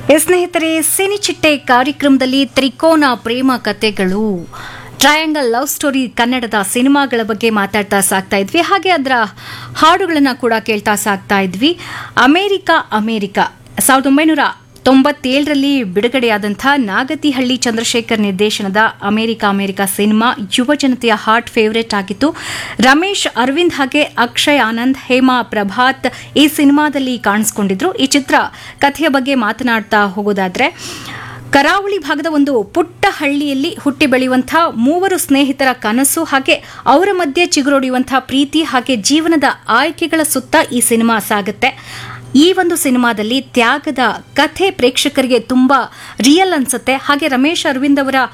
S ಸ್ನೇಹಿತರೆ ಸಿನಿಚಿಟ್ಟೆ ಕಾರ್ಯಕ್ರಮದಲ್ಲಿ ತ್ರಿಕೋನ ಪ್ರೇಮ ಕಥೆಗಳು ಟ್ರಯಾಂಗಲ್ ಲವ್ ಸ್ಟೋರಿ ಕನ್ನಡದ ಸಿನಿಮಾಗಳ ಬಗ್ಗೆ ಮಾತಾಡ್ತಾ ಸಾಕ್ತಾ ಇದ್ವಿ ಹಾಗೆ ಅದರ ಹಾಡುಗಳನ್ನ ಕೂಡ ಕೇಳ್ತಾ ಸಾಕ್ತಾ ಇದ್ವಿ ಅಮೇರಿಕಾ ಅಮೇರಿಕಾ ಸಾವಿರದ ಒಂಬೈನೂರ ತೊಂಬತ್ತೇಳರಲ್ಲಿ ಬಿಡುಗಡೆಯಾದಂಥ ನಾಗತಿಹಳ್ಳಿ ಚಂದ್ರಶೇಖರ್ ನಿರ್ದೇಶನದ ಅಮೆರಿಕ ಅಮೆರಿಕ ಸಿನಿಮಾ ಯುವ ಜನತೆಯ ಹಾರ್ಟ್ ಫೇವರೇಟ್ ಆಗಿತ್ತು ರಮೇಶ್ ಅರವಿಂದ್ ಹಾಗೆ ಅಕ್ಷಯ್ ಆನಂದ್ ಹೇಮಾ ಪ್ರಭಾತ್ ಈ ಸಿನಿಮಾದಲ್ಲಿ ಕಾಣಿಸ್ಕೊಂಡಿದ್ರು ಈ ಚಿತ್ರ ಕಥೆಯ ಬಗ್ಗೆ ಮಾತನಾಡ್ತಾ ಹೋಗೋದಾದ್ರೆ ಕರಾವಳಿ ಭಾಗದ ಒಂದು ಪುಟ್ಟ ಹಳ್ಳಿಯಲ್ಲಿ ಹುಟ್ಟಿ ಬೆಳೆಯುವಂತಹ ಮೂವರು ಸ್ನೇಹಿತರ ಕನಸು ಹಾಗೆ ಅವರ ಮಧ್ಯೆ ಚಿಗುರೊಡೆಯುವಂತಹ ಪ್ರೀತಿ ಹಾಗೆ ಜೀವನದ ಆಯ್ಕೆಗಳ ಸುತ್ತ ಈ ಸಿನಿಮಾ ಸಾಗುತ್ತೆ ಈ ಒಂದು ಸಿನಿಮಾದಲ್ಲಿ ತ್ಯಾಗದ ಕಥೆ ಪ್ರೇಕ್ಷಕರಿಗೆ ತುಂಬಾ ರಿಯಲ್ ಅನ್ಸುತ್ತೆ ಹಾಗೆ ರಮೇಶ್ ಅರವಿಂದ್ ಅವರ